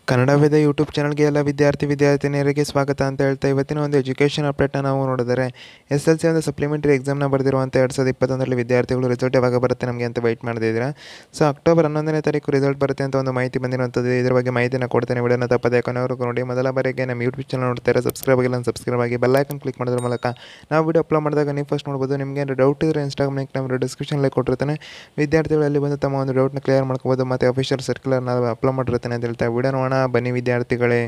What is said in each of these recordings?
ಕನ್ನಡ ವೇದ YouTube ಚಾನಲ್ಗೆ ಎಲ್ಲ ವಿದ್ಯಾರ್ಥಿ ವಿದ್ಯಾರ್ಥಿನಿಯರಿಗೆ ಸ್ವಾಗತ ಅಂತ ಹೇಳ್ತಾ ಇವತ್ತಿನ ಒಂದು ಎಜುಕೇಷನ್ ಅಪ್ಡೇಟ್ನ ನಾವು ನೋಡಿದರೆ ಎಸ್ ಎಲ್ ಸಿ ಒಂದು ಸಪ್ಲಿಮೆಂಟರಿ ಎಕ್ಸಾಮ್ನ ಬರೆದಿರುವಂಥ ಎರಡು ಸಾವಿರದ ಇಪ್ಪತ್ತೊಂದರಲ್ಲಿ ವಿದ್ಯಾರ್ಥಿಗಳು ರಿಸಲ್ಟ್ ಯಾವಾಗ ಬರುತ್ತೆ ನಮಗೆ ಅಂತ ವೆಯ್ಟ್ ಮಾಡ್ತಿದ್ದೀರಾ ಸೊ ಅಕ್ಟೋಬರ್ ಹನ್ನೊಂದನೇ ತಾರೀಕು ರಿಸಲ್ಟ್ ಬರುತ್ತೆ ಅಂತ ಒಂದು ಮಾಹಿತಿ ಬಂದಿರುವಂಥದ್ದು ಇದ್ರ ಬಗ್ಗೆ ಮಾಹಿತಿನ ಕೊಡ್ತೇನೆ ವಿಡಿಯೋನ ತಪ್ಪದೆ ಕೊನೆವರೆಗೂ ನೋಡಿ ಮೊದಲ ಬಾರಿಗೆ ನಮ್ಮ ಯೂಟ್ಯೂಬ್ ಚಾನಲ್ ನೋಡ್ತಾರೆ ಸಬ್ಸ್ಕ್ರೈಬ್ ಆಗಿಲ್ಲ ಸಬ್ಸ್ಕ್ರೈಬ್ ಆಗಿ ಬೆಲ್ಲೈಕನ್ ಕ್ಲಿಕ್ ಮಾಡೋದ್ರ ಮೂಲಕ ನಾವು ವಿಡಿಯೋ ಅಪ್ಲೋಡ್ ಮಾಡಿದಾಗ ನೀವು ಫಸ್ಟ್ ನೋಡ್ಬೋದು ನಿಮಗೆ ಏನಾದ್ರು ಡೌಟ್ ಇದ್ದರೆ ಇನ್ಸ್ಟಾಗ್ರಾಮ್ ಲಿಂಕ್ ನಮ್ಮ ಡಿಸ್ಕ್ರಿಪ್ಷನಲ್ಲಿ ಕೊಟ್ಟಿರ್ತಾನೆ ವಿದ್ಯಾರ್ಥಿಗಳಲ್ಲಿ ಬಂದು ತಮ್ಮ ಒಂದು ಡೌಟ್ನ ಕ್ಲಿಯರ್ ಮಾಡ್ಕೋಬೋದು ಮತ್ತು ಅಫಿಷಿಯಲ್ ಸರ್ಕ್ಯುಲರ್ನ ಅಪ್ಲೋಡ್ ಮಾಡಿರ್ತಾನೆ ಅಂತ ಹೇಳ್ತಾ ವಿಡಿಯೋ ನೋಡೋಣ ಬನ್ನಿ ವಿದ್ಯಾರ್ಥಿಗಳೇ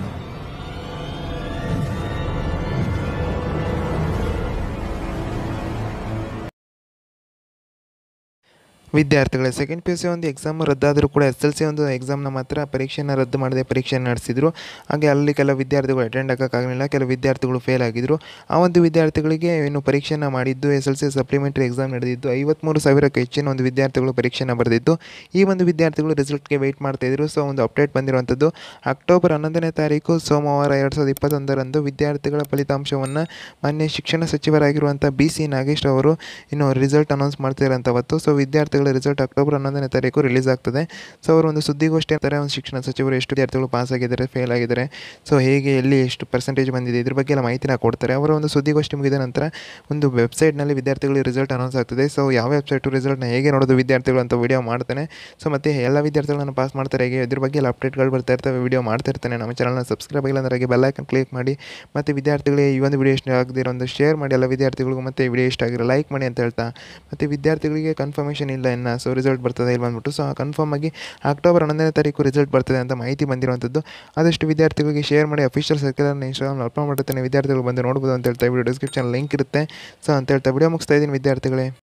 ವಿದ್ಯಾರ್ಥಿಗಳೇ ಸೆಕೆಂಡ್ ಪಿ ಯು ಸಿ ಒಂದು ಎಕ್ಸಾಮ್ ರದ್ದಾದರೂ ಕೂಡ ಎಸ್ ಎಲ್ ಸಿ ಒಂದು ಎಕ್ಸಾಮ್ನ ಮಾತ್ರ ಪರೀಕ್ಷೆನ ರದ್ದು ಮಾಡದೆ ಪರೀಕ್ಷೆಯನ್ನು ನಡೆಸಿದರು ಹಾಗೆ ಅಲ್ಲಿ ಕೆಲವು ವಿದ್ಯಾರ್ಥಿಗಳು ಅಟೆಂಡ್ ಆಗೋಕ್ಕಾಗಲಿಲ್ಲ ಕೆಲವು ವಿದ್ಯಾರ್ಥಿಗಳು ಫೇಲ್ ಆಗಿದ್ದರು ಆ ಒಂದು ವಿದ್ಯಾರ್ಥಿಗಳಿಗೆ ಏನು ಪರೀಕ್ಷೆನ ಮಾಡಿದ್ದು S L C supplementary exam ನಡೆದಿದ್ದು ಐವತ್ತ್ಮೂರು ಸಾವಿರಕ್ಕೆ ಹೆಚ್ಚಿನ ಒಂದು ವಿದ್ಯಾರ್ಥಿಗಳು ಪರೀಕ್ಷೆನ ಬರೆದಿದ್ದು ಈ ಒಂದು ವಿದ್ಯಾರ್ಥಿಗಳು ರಿಸಲ್ಟ್ಗೆ ವೆಯ್ಟ್ ಮಾಡ್ತಾಯಿದ್ರು ಸೊ ಒಂದು ಅಪ್ಡೇಟ್ ಬಂದಿರುವಂಥದ್ದು ಅಕ್ಟೋಬರ್ ಹನ್ನೊಂದನೇ ತಾರೀಕು ಸೋಮವಾರ ಎರಡು ಸಾವಿರದ ಇಪ್ಪತ್ತೊಂದರಂದು ವಿದ್ಯಾರ್ಥಿಗಳ ಫಲಿತಾಂಶವನ್ನು ಮಾನ್ಯ ಶಿಕ್ಷಣ ಸಚಿವರಾಗಿರುವಂಥ ಬಿ ಸಿ ನಾಗೇಶ್ ಅವರು ಇನ್ನು ರಿಸಲ್ಟ್ ಅನೌನ್ಸ್ ಮಾಡ್ತಿರೋಂಥ ಅವತ್ತು ಸೊ ವಿದ್ಯಾರ್ಥಿಗಳ ರಿಸಲ್ಟ್ ಅಕ್ಟೋಬರ್ ಹನ್ನೊಂದನೇ ತಾರೀಕು ರಿಲೀಸ್ ಆಗ್ತದೆ ಸೊ ಅವರು ಒಂದು ಸುದ್ದಿಗೋಷ್ಠಿ ಅಂತಾರೆ ಒಂದು ಶಿಕ್ಷಣ ಸಚಿವರು ಎಷ್ಟು ವಿದ್ಯಾರ್ಥಿಗಳು ಪಾಸ್ ಆಗಿದ್ದಾರೆ ಫೇಲ್ ಆಗಿದ್ದಾರೆ ಸೊ ಹೇಗೆ ಎಲ್ಲಿ ಎಷ್ಟು ಪರ್ಸೆಂಟೇಜ್ ಬಂದಿದೆ ಇದ್ರ ಬಗ್ಗೆ ಎಲ್ಲ ಮಾಹಿತಿನ ಕೊಡ್ತಾರೆ ಅವರ ಒಂದು ಸುದ್ದಿಗೋಷ್ಠಿ ಮುಗಿದ ನಂತರ ಒಂದು ವೆಬ್ಸೈಟ್ನಲ್ಲಿ ವಿದ್ಯಾರ್ಥಿಗಳಿಗೆ ರಿಸಲ್ಟ್ ಅನೌನ್ಸ್ ಆಗ್ತದೆ ಸೊ ಯಾವ ವೆಬ್ಸೈಟು ರಿಸಲ್ಟ್ನ ಹೇಗೆ ನೋಡೋದು ವಿದ್ಯಾರ್ಥಿಗಳು ಅಂತ ವಿಡಿಯೋ ಮಾಡ್ತಾನೆ ಸೊ ಮತ್ತು ಎಲ್ಲ ವಿದ್ಯಾರ್ಥಿಗಳನ್ನು ಪಾಸ್ ಮಾಡ್ತಾರೆ ಹೇಗೆ ಇದ್ರ ಬಗ್ಗೆ ಎಲ್ಲ ಅಪ್ಡೇಟ್ಗಳು ಬರ್ತಾ ಇರ್ತವೆ ವಿಡಿಯೋ ಮಾಡ್ತಾ ಇರ್ತಾನೆ ನಮ್ಮ ಚಾನಲ್ನ ಸಬ್ಸ್ಕ್ರೈಬ್ ಆಗಿಲ್ಲ ಅಂದ್ರೆ ಬೆಲ್ಲೈಕನ್ ಕ್ಲಿಕ್ ಮಾಡಿ ಮತ್ತು ವಿದ್ಯಾರ್ಥಿಗಳಿಗೆ ಈ ಒಂದು ವಿಡಿಯೋ ಇಷ್ಟ ಆಗದಿರೋ ಒಂದು ಶೇರ್ ಮಾಡಿ ಎಲ್ಲ ವಿದ್ಯಾರ್ಥಿಗಳಿಗೂ ಮತ್ತು ವಿಡಿಯೋ ಇಷ್ಟ ಆಗಿರೋ ಲೈಕ್ ಮಾಡಿ ಅಂತ ಹೇಳ್ತಾ ಮತ್ತು ವಿದ್ಯಾರ್ಥಿಗಳಿಗೆ ಕನ್ಫರ್ಮೇಷನ್ ಇಲ್ಲ ಇನ್ನು ಸೊ ರಿಸಲ್ಟ್ ಬರ್ತದೆ ಇಲ್ಲಿ ಬಂದ್ಬಿಟ್ಟು ಸೊ ಕನ್ಫರ್ಮ್ ಆಗಿ ಅಕ್ಟೋಬರ್ ಹನ್ನೊಂದನೇ ತಾರೀಕು ರಿಸಲ್ಟ್ ಬರ್ತದೆ ಅಂತ ಮಾಹಿತಿ ಬಂದಿರುವಂಥದ್ದು ಆದಷ್ಟು ವಿದ್ಯಾರ್ಥಿಗಳಿಗೆ ಶೇರ್ ಮಾಡಿ ಅಫಿಷಿಯಲ್ ಸರ್ಕ್ಯುಲರ್ನ ಇನ್ಸ್ಟಾಗ್ರಾಮ್ ಅಪ್ಲೋಡ್ ಮಾಡಿರ್ತಾನೆ ವಿದ್ಯಾರ್ಥಿಗಳು ಬಂದು ನೋಡ್ಬೋದು ಅಂತ ಹೇಳ್ತಾ ವಿಡಿಯೋ ಡಿಸ್ಕ್ರಿಪ್ಷನ್ ಲಿಂಕ್ ಇರುತ್ತೆ ಸೊ ಅಂತ ಹೇಳ್ತಾ ವಿಡಿಯೋ ಮುಗಿಸ್ತಾ ಇದ್ದೀನಿ ವಿದ್ಯಾರ್ಥಿಗಳೇ